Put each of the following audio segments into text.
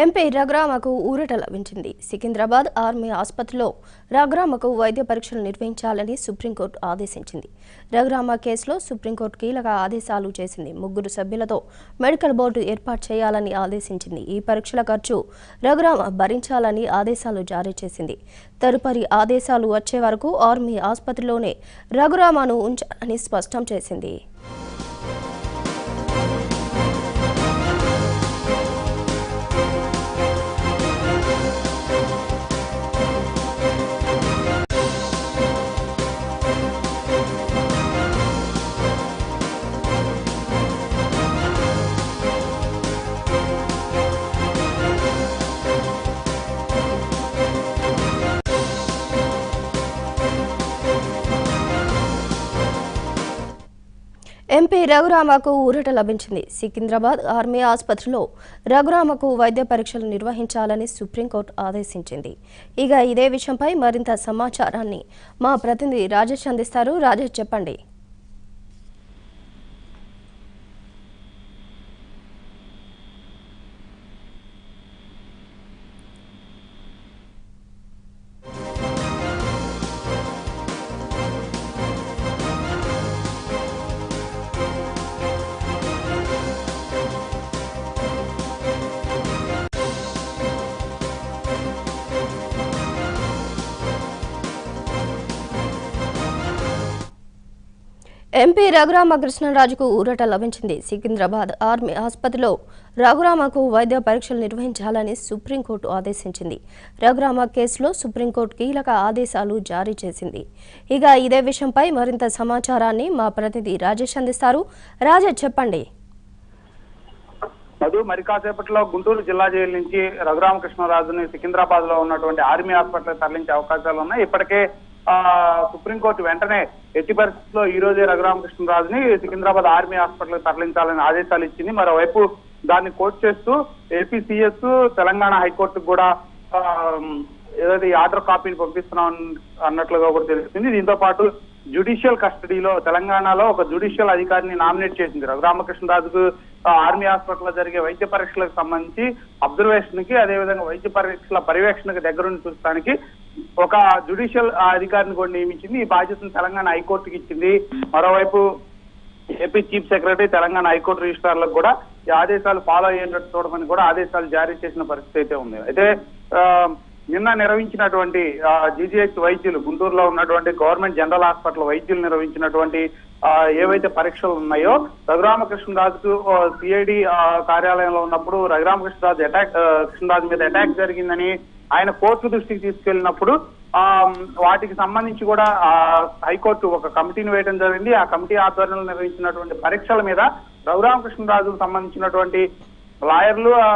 MP రఘురామకు ఊరట లభించింది Secunderabad army ఆసుపత్రిలో రఘురామకు వైద్య పరీక్షలు నిర్వహించాలని సుప్రీంకోర్టు ఆదేశించింది రఘురామ కేసులో సుప్రీంకోర్టు కీలక ఆదేశాలు చేసింది ముగ్గురు సభ్యులతో మెడికల్ బోర్డు ఏర్పాటు చేయాలని ఆదేశించింది ఈ పరీక్షల ఖర్చు రఘురామ భరించాలని ఆదేశాలు జారీ చేసింది తదుపరి ఆదేశాలు వచ్చే వరకు ఆర్మీ ఆసుపత్రిలోనే రఘురామను ఉంచాలని స్పష్టం చేసింది ఎంపీ రఘురామకు ఊరట లభించింది సికింద్రాబాద్ ఆర్మీ ఆసుపత్రిలో రఘురామకు వైద్య పరీక్షలు నిర్వహించాలని సుప్రీంకోర్టు ఆదేశించింది ఇక ఇదే విషయంపై మరింత సమాచారాన్ని మా ప్రతినిధి రాజేష్ అందిస్తారు రాజేష్ చెప్పండి ఎంపీ రఘురామకృష్ణరాజుకు ఊరట లభించింది సికింద్రాబాద్ ఆర్మీ ఆసుపత్రిలో రఘురామకు వైద్య పరీక్షలు నిర్వహించాలని సుప్రీంకోర్టు ఆదేశించింది రఘురామ కేసులో సుప్రీంకోర్టు కీలక ఆదేశాలు జారీ చేసింది ఇక ఇదే విషయంపై మరింత సమాచారాన్ని మా ప్రతినిధి రాజేష్ అందిస్తారు రాజేష్ చెప్పండి మధు మరి కాసేపట్లో గుంటూరు జిల్లా జైలు నుంచి రఘురామకృష్ణరాజుని సికింద్రాబాద్ లో ఉన్నటువంటి ఆర్మీ హాస్పిటల్ తరలించే అవకాశాలు ఉన్నాయి ఇప్పటికే ఆ సుప్రీంకోర్టు వెంటనే ఎట్టి పరిస్థితుల్లో ఈ రోజే రఘురామకృష్ణరాజుని సికింద్రాబాద్ ఆర్మీ హాస్పిటల్ తరలించాలని ఆదేశాలు ఇచ్చింది మరోవైపు దాన్ని కోర్టు చేస్తూ ఏపీసీఎస్ తెలంగాణ హైకోర్టుకు కూడా ఆ, ఏదైతే ఈ ఆర్డర్ కాపీని పంపిస్తున్నాం అన్- అన్నట్లుగా కూడా తెలుస్తుంది దీంతో పాటు జ్యుడిషియల్ కస్టడీలో తెలంగాణలో ఒక జ్యుడిషియల్ అధికారిని నామినేట్ చేసింది రఘురామకృష్ణరాజుకు ఆ, ఆర్మీ హాస్పిటల్లో జరిగే వైద్య పరీక్షలకు సంబంధించి అబ్జర్వేషన్ కి అదేవిధంగా వైద్య పరీక్షల పర్యవేక్షణకు దగ్గరుండి చూడటానికి ఒక జ్యుడిషియల్ అధికారిని కూడా నియమించింది ఈ బాధ్యతను తెలంగాణ హైకోర్టుకి ఇచ్చింది మరోవైపు AP chief secretary Telangana high court రిజిస్ట్రార్లకు కూడా ఈ ఆదేశాలు ఫాలో అయ్యేటట్టు చూడమని కూడా ఆదేశాలు జారీ చేసిన పరిస్థితి అయితే ఉంది అయితే ఆ, నిన్న నిర్వహించినటువంటి జీజీహెచ్ వైద్యులు గుంటూరులో ఉన్నటువంటి గవర్నమెంట్ జనరల్ హాస్పిటల్ వైద్యులు నిర్వహించినటువంటి ఆ, ఏవైతే పరీక్షలు ఉన్నాయో రఘురామకృష్ణరాజుకు సిఐడి కార్యాలయంలో ఉన్నప్పుడు రఘురామకృష్ణరాజు అటాక్ ఆ, కృష్ణరాజు మీద అటాక్ జరిగిందని ఆయన కోర్టు దృష్టికి తీసుకెళ్లినప్పుడు ఆ వాటికి సంబంధించి కూడా ఆ హైకోర్టు ఒక కమిటీని వేయడం జరిగింది ఆ కమిటీ ఆధ్వర్యంలో నిర్వహించినటువంటి పరీక్షల మీద రఘురామకృష్ణరాజుకు సంబంధించినటువంటి లాయర్లు ఆ,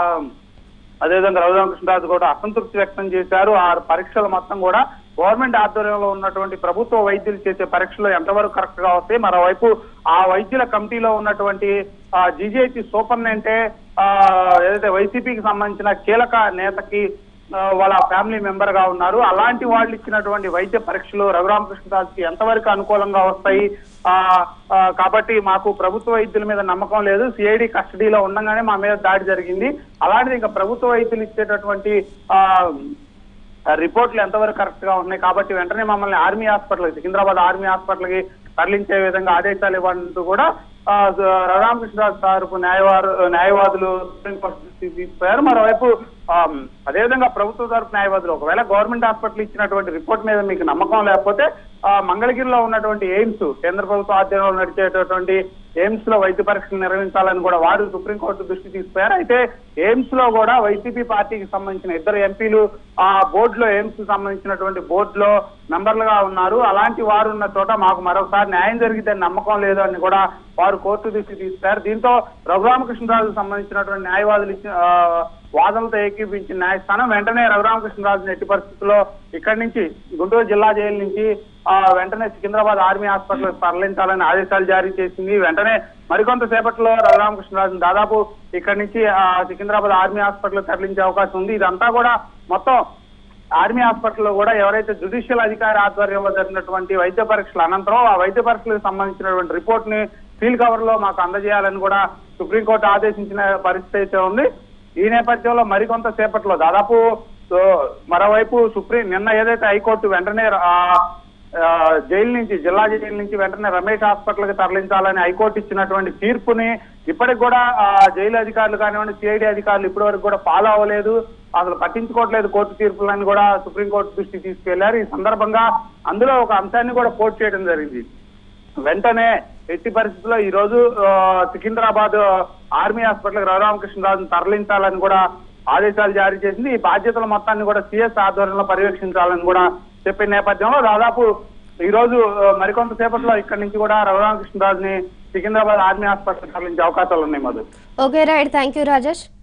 అదేవిధంగా రఘురామకృష్ణరాజు కూడా అసంతృప్తి వ్యక్తం చేశారు ఆ పరీక్షలు మొత్తం కూడా గవర్నమెంట్ ఆధ్వర్యంలో ఉన్నటువంటి ప్రభుత్వ వైద్యులు చేసే పరీక్షలు ఎంతవరకు కరెక్ట్ గా వస్తాయి మరోవైపు ఆ వైద్యుల కమిటీలో ఉన్నటువంటి జీజేటి సూపర్నెంటే ఆ, ఏదైతే వైసీపీకి సంబంధించిన కీలక నేతకి ఆ, వాళ్ళ ఫ్యామిలీ మెంబర్ గా ఉన్నారు అలాంటి వాళ్ళు ఇచ్చినటువంటి వైద్య పరీక్షలు రఘురామకృష్ణరాజుకి ఎంతవరకు అనుకూలంగా వస్తాయి ఆ ఆ, కాబట్టి మాకు ప్రభుత్వ వైద్యుల మీద నమ్మకం లేదు సిఐడి కస్టడీలో ఉండగానే మా మీద దాడి జరిగింది అలాంటిది ఇంకా ప్రభుత్వ వైద్యులు ఇచ్చేటటువంటి ఆ రిపోర్ట్లు ఎంతవరకు కరెక్ట్ గా ఉన్నాయి కాబట్టి వెంటనే మమ్మల్ని army hospital Secunderabad army hospital కి తరలించే విధంగా ఆదేశాలు ఇవ్వాలంటూ కూడా ఆ, రఘురామకృష్ణరాజు తరపు న్యాయవారు న్యాయవాదులు సుప్రీంకోర్టు దృష్టికి తీసుకుపోయారు మరోవైపు ఆ, అదేవిధంగా ప్రభుత్వ తరపు న్యాయవాదులు ఒకవేళ గవర్నమెంట్ హాస్పిటల్ ఇచ్చినటువంటి రిపోర్ట్ మీద మీకు నమ్మకం లేకపోతే ఆ, మంగళగిరిలో ఉన్నటువంటి ఎయిమ్స్ కేంద్ర ప్రభుత్వ ఆధ్వర్యంలో నడిచేటటువంటి ఎయిమ్స్ లో వైద్య పరీక్షలు నిర్వహించాలని కూడా వారు సుప్రీంకోర్టు దృష్టి తీసుకుపోయారు అయితే ఎయిమ్స్ లో కూడా వైసీపీ పార్టీకి సంబంధించిన ఇద్దరు ఎంపీలు ఆ బోర్డులో ఎయిమ్స్ కి సంబంధించినటువంటి బోర్డులో మెంబర్లుగా ఉన్నారు అలాంటి వారు ఉన్న చోట మాకు మరొకసారి న్యాయం జరిగితే నమ్మకం లేదు అని కూడా వారు కోర్టు దృష్టికి తీసుకున్నారు దీంతో రఘురామకృష్ణరాజుకు సంబంధించినటువంటి న్యాయవాదులు ఇచ్చిన ఆ, వాదనలతో ఏకీపించిన న్యాయస్థానం వెంటనే రఘురామకృష్ణరాజుని ఎట్టి పరిస్థితుల్లో ఇక్కడి నుంచి గుంటూరు జిల్లా జైలు నుంచి ఆ, వెంటనే సికింద్రాబాద్ ఆర్మీ హాస్పిటల్ తరలించాలని ఆదేశాలు జారీ చేసింది వెంటనే మరికొంత సేపట్లో రఘురామకృష్ణరాజుని దాదాపు ఇక్కడి నుంచి ఆ, సికింద్రాబాద్ ఆర్మీ హాస్పిటల్ తరలించే అవకాశం ఉంది ఇదంతా కూడా మొత్తం ఆర్మీ హాస్పిటల్లో కూడా ఎవరైతే జుడిషియల్ అధికారి ఆధ్వర్యంలో జరిగినటువంటి వైద్య పరీక్షల అనంతరం ఆ వైద్య పరీక్షలకు సంబంధించినటువంటి రిపోర్ట్ ని ఫీల్ కవర్ లో మాకు అందజేయాలని కూడా సుప్రీంకోర్టు ఆదేశించిన పరిస్థితి అయితే ఉంది ఈ నేపథ్యంలో మరికొంత సేపట్లో దాదాపు సో, మరోవైపు సుప్రీం నిన్న ఏదైతే హైకోర్టు వెంటనే ఆ, ఆ, జైలు నుంచి జిల్లా జైలు నుంచి వెంటనే రమేష్ హాస్పిటల్ కి తరలించాలని హైకోర్టు ఇచ్చినటువంటి తీర్పుని ఇప్పటికి కూడా ఆ, జైలు అధికారులు కానివ్వండి సిఐడి అధికారులు ఇప్పటి వరకు కూడా ఫాలో అవ్వలేదు అసలు పట్టించుకోవట్లేదు కోర్టు తీర్పులని కూడా సుప్రీంకోర్టు దృష్టికి తీసుకెళ్లారు ఈ సందర్భంగా అందులో ఒక అంశాన్ని కూడా కోర్టు చేయడం జరిగింది వెంటనే ఎట్టి పరిస్థితుల్లో ఈ రోజు ఆ, సికింద్రాబాద్ ఆర్మీ హాస్పిటల్ రఘురామకృష్ణరాజును తరలించాలని కూడా ఆదేశాలు జారీ చేసింది ఈ బాధ్యతల మొత్తాన్ని కూడా సిఎస్ ఆధ్వర్యంలో పర్యవేక్షించాలని కూడా చెప్పిన నేపథ్యంలో దాదాపు ఈ రోజు ఆ, మరికొంత సేపట్లో ఇక్కడి నుంచి కూడా రఘురామకృష్ణరాజుని సికింద్రాబాద్ ఆర్మీ హాస్పిటల్ తరలించే అవకాశాలు ఉన్నాయి Madhu okay right thank you Rajesh